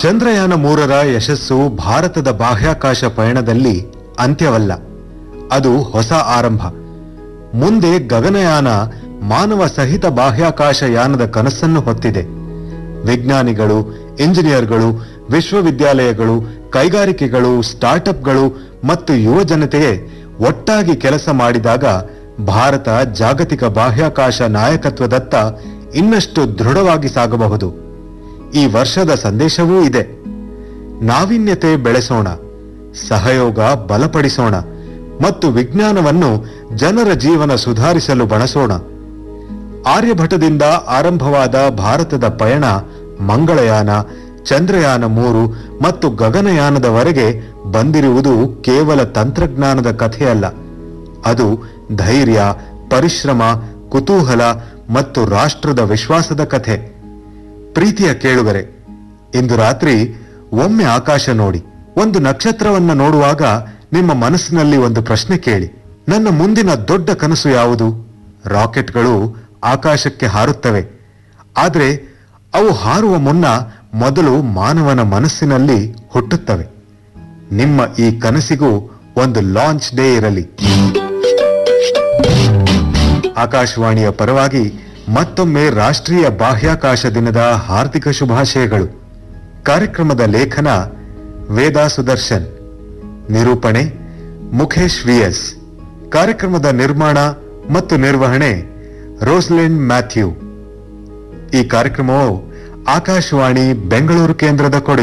ಚಂದ್ರಯಾನ ಮೂರರ ಯಶಸ್ಸು ಭಾರತದ ಬಾಹ್ಯಾಕಾಶ ಪಯಣದಲ್ಲಿ ಅಂತ್ಯವಲ್ಲ ಅದು ಹೊಸ ಆರಂಭ ಮುಂದೆ ಗಗನಯಾನ ಮಾನವ ಸಹಿತ ಬಾಹ್ಯಾಕಾಶ ಯಾನದ ಕನಸನ್ನು ಹೊತ್ತಿದೆ ವಿಜ್ಞಾನಿಗಳು ಇಂಜಿನಿಯರ್ಗಳು ವಿಶ್ವವಿದ್ಯಾಲಯಗಳು ಕೈಗಾರಿಕೆಗಳು ಸ್ಟಾರ್ಟ್ಅಪ್ಗಳು ಮತ್ತು ಯುವ ಜನತೆಯೇ ಒಟ್ಟಾಗಿ ಕೆಲಸ ಮಾಡಿದಾಗ ಭಾರತ ಜಾಗತಿಕ ಬಾಹ್ಯಾಕಾಶ ನಾಯಕತ್ವದತ್ತ ಇನ್ನಷ್ಟು ದೃಢವಾಗಿ ಸಾಗಬಹುದು ಈ ವರ್ಷದ ಸಂದೇಶವೂ ಇದೆ ನಾವೀನ್ಯತೆ ಬೆಳೆಸೋಣ ಸಹಯೋಗ ಬಲಪಡಿಸೋಣ ಮತ್ತು ವಿಜ್ಞಾನವನ್ನು ಜನರ ಜೀವನ ಸುಧಾರಿಸಲು ಬಳಸೋಣ ಆರ್ಯಭಟದಿಂದ ಆರಂಭವಾದ ಭಾರತದ ಪಯಣ ಮಂಗಳಯಾನ ಚಂದ್ರಯಾನ ಮೂರು ಮತ್ತು ಗಗನಯಾನದವರೆಗೆ ಬಂದಿರುವುದು ಕೇವಲ ತಂತ್ರಜ್ಞಾನದ ಕಥೆಯಲ್ಲ ಅದು ಧೈರ್ಯ ಪರಿಶ್ರಮ ಕುತೂಹಲ ಮತ್ತು ರಾಷ್ಟ್ರದ ವಿಶ್ವಾಸದ ಕಥೆ ಪ್ರೀತಿಯ ಕೇಳುಗರೆ ಇಂದು ರಾತ್ರಿ ಒಮ್ಮೆ ಆಕಾಶ ನೋಡಿ ಒಂದು ನಕ್ಷತ್ರವನ್ನ ನೋಡುವಾಗ ನಿಮ್ಮ ಮನಸ್ಸಿನಲ್ಲಿ ಒಂದು ಪ್ರಶ್ನೆ ಕೇಳಿ ನನ್ನ ಮುಂದಿನ ದೊಡ್ಡ ಕನಸು ಯಾವುದು ರಾಕೆಟ್ಗಳು ಆಕಾಶಕ್ಕೆ ಹಾರುತ್ತವೆ ಆದರೆ ಅವು ಹಾರುವ ಮುನ್ನ ಮೊದಲು ಮಾನವನ ಮನಸ್ಸಿನಲ್ಲಿ ಹುಟ್ಟುತ್ತವೆ ನಿಮ್ಮ ಈ ಕನಸಿಗೂ ಒಂದು ಲಾಂಚ್ ಡೇ ಇರಲಿ ಆಕಾಶವಾಣಿಯ ಪರವಾಗಿ ಮತ್ತೊಮ್ಮೆ ರಾಷ್ಟ್ರೀಯ ಬಾಹ್ಯಾಕಾಶ ದಿನದ ಹಾರ್ದಿಕ ಶುಭಾಶಯಗಳು ಕಾರ್ಯಕ್ರಮದ ಲೇಖನ ವೇದಾ ಸುದರ್ಶನ್ ನಿರೂಪಣೆ ಮುಖೇಶ್ ವಿಎಸ್ ಕಾರ್ಯಕ್ರಮದ ನಿರ್ಮಾಣ ಮತ್ತು ನಿರ್ವಹಣೆ ರೋಸ್ಲೆಂಡ್ ಮ್ಯಾಥ್ಯೂ ಈ ಕಾರ್ಯಕ್ರಮವು ಆಕಾಶವಾಣಿ ಬೆಂಗಳೂರು ಕೇಂದ್ರದ ಕೊಡುಗೆ